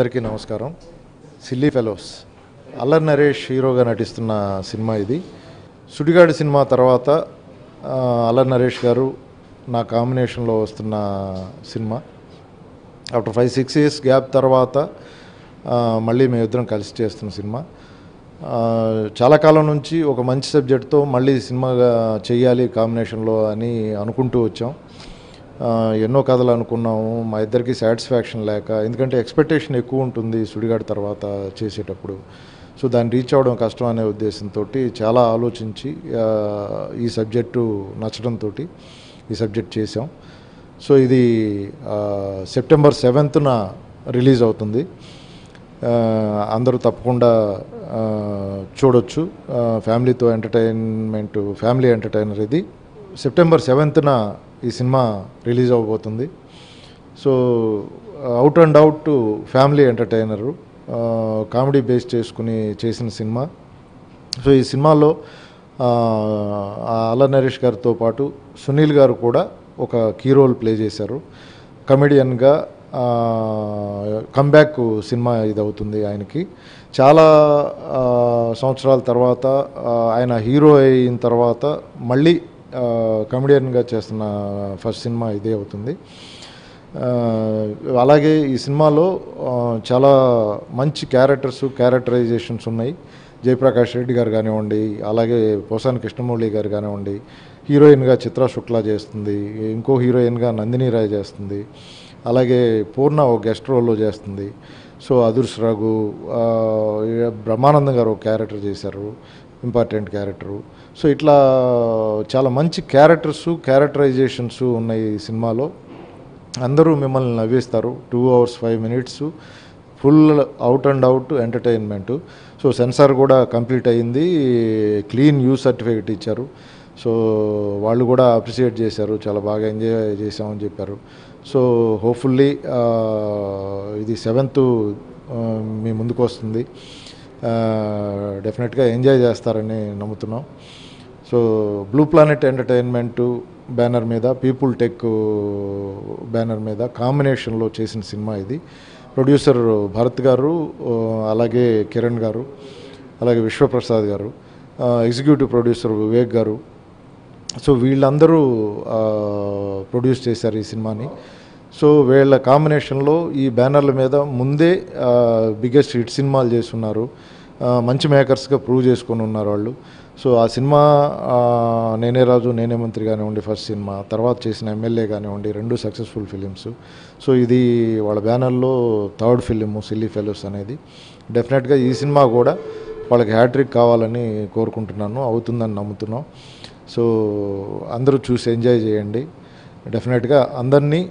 అందరికీ నమస్కారం silly fellows అల్లర్ Naresh హీరోగా నటిస్తున్న సినిమా ఇది సుడిగాడి సినిమా తర్వాత ఆ, అల్లర్ నరేష్ గారు నా కాంబినేషన్లో వస్తున్న సినిమా after five six years gap తర్వాత ఆ, మళ్ళీ మేమిద్దరం కలిసి చేస్తున్న సినిమా ఆ, చాలా కాలం నుంచి ఒక మంచి సబ్జెక్ట్తో మళ్ళీ సినిమాగా చేయాలి కాంబినేషన్లో అని అనుకుంటూ వచ్చాం ఆ, ఎన్నో కథలు అనుకున్నాము మా ఇద్దరికి సాటిస్ఫాక్షన్ లేక ఎందుకంటే ఎక్స్పెక్టేషన్ ఎక్కువ ఉంటుంది సుడిగాడి తర్వాత చేసేటప్పుడు సో దాన్ని రీచ్ అవ్వడం కష్టం అనే ఉద్దేశంతో చాలా ఆలోచించి ఆ, ఈ సబ్జెక్టు నచ్చడంతో ఈ సబ్జెక్ట్ చేసాం సో ఇది ఆ, సెప్టెంబర్ సెవెంత్న రిలీజ్ అవుతుంది ఆ, అందరూ తప్పకుండా ఆ, చూడొచ్చు ఆ, ఫ్యామిలీతో ఎంటర్టైన్మెంట్ ఫ్యామిలీ ఎంటర్టైనర్ ఇది సెప్టెంబర్ సెవెంత్న ఈ సినిమా రిలీజ్ అవ్వబోతుంది so out and out family entertainer comedy base చేసుకుని చేసిన సినిమా సో ఈ సినిమాలో ఆ, ఆ అల్ల నరేష్ గారితో పాటు సునీల్ గారు కూడా ఒక కీ రోల్ ప్లే చేశారు కమెడియన్గా కమ్బ్యాక్ సినిమా ఇది అవుతుంది ఆయనకి చాలా ఆ, సంవత్సరాల తర్వాత ఆ, ఆయన హీరో అయిన తర్వాత మళ్ళీ కమెడియన్గా చేస్తున్న ఫస్ట్ సినిమా ఇదే అవుతుంది ఆ, అలాగే ఈ సినిమాలో ఆ, చాలా మంచి క్యారెక్టర్స్ క్యారెక్టరైజేషన్స్ ఉన్నాయి జయప్రకాష్ రెడ్డి గారు కానివ్వండి అలాగే పోసాని కృష్ణమౌళి గారు కానివ్వండి హీరోయిన్గా చిత్ర శుక్లా చేస్తుంది ఇంకో హీరోయిన్గా నందిని రాయ్ చేస్తుంది అలాగే పూర్ణ ఒక గెస్ట్ రోల్లో చేస్తుంది సో అదుర్స్ రఘు ఆ, బ్రహ్మానందం గారు ఒక క్యారెక్టర్ చేశారు ఇంపార్టెంట్ క్యారెక్టరు సో ఇట్లా చాలా మంచి క్యారెక్టర్స్ క్యారెక్టరైజేషన్స్ ఉన్నాయి ఈ సినిమాలో అందరూ మిమ్మల్ని నవ్విస్తారు two hours five minutes full out and out entertainment so censor కూడా కంప్లీట్ అయ్యింది క్లీన్ యూ సర్టిఫికేట్ ఇచ్చారు సో వాళ్ళు కూడా అప్రిషియేట్ చేశారు చాలా బాగా ఎంజాయ్ చేసామని చెప్పారు సో హోప్ఫుల్లీ ఇది సెవెంత్ మీ ముందుకు వస్తుంది డెఫినెట్గా ఎంజాయ్ చేస్తారని నమ్ముతున్నాం so blue planet entertainment banner మీద పీపుల్ టెక్ బ్యానర్ మీద కాంబినేషన్లో చేసిన సినిమా ఇది ప్రొడ్యూసర్ భరత్ గారు ఆ, అలాగే కిరణ్ గారు అలాగే విశ్వప్రసాద్ గారు ఆ, ఎగ్జిక్యూటివ్ ప్రొడ్యూసర్ వివేక్ గారు సో వీళ్ళందరూ ఆ, ప్రొడ్యూస్ చేశారు ఈ సినిమాని సో వీళ్ళ కాంబినేషన్లో ఈ బ్యానర్ల మీద ముందే బిగ్గెస్ట్ హిట్ సినిమాలు చేస్తున్నారు ఆ, మంచి మేకర్స్గా ప్రూవ్ చేసుకొని ఉన్నారు వాళ్ళు సో ఆ సినిమా ఆ, నేనే రాజు నేనే మంత్రి కానివ్వండి ఫస్ట్ సినిమా తర్వాత చేసిన ఎమ్మెల్యే కానివ్వండి రెండు సక్సెస్ఫుల్ ఫిలిమ్స్ సో ఇది వాళ్ళ బ్యానర్లో థర్డ్ ఫిలిం సిల్లీ ఫెలోస్ అనేది డెఫినెట్గా ఈ సినిమా కూడా వాళ్ళకి హ్యాట్రిక్ కావాలని కోరుకుంటున్నాను అవుతుందని నమ్ముతున్నాం సో అందరూ చూసి ఎంజాయ్ చేయండి డెఫినెట్గా అందరినీ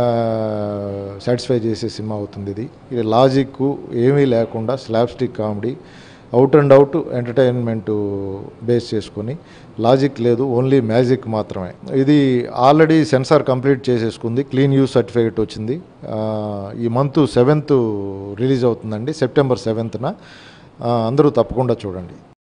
సాటిస్ఫై చేసే సినిమా అవుతుంది ఇది ఇది లాజిక్ ఏమీ లేకుండా slapstick comedy out and out entertainment base చేసుకొని లాజిక్ లేదు ఓన్లీ మ్యాజిక్ మాత్రమే ఇది ఆల్రెడీ సెన్సార్ కంప్లీట్ చేసేసుకుంది క్లీన్ యూస్ సర్టిఫికేట్ వచ్చింది ఆ, ఈ మంత్ సెవెంత్ రిలీజ్ అవుతుందండి సెప్టెంబర్ సెవెంత్న అందరూ తప్పకుండా చూడండి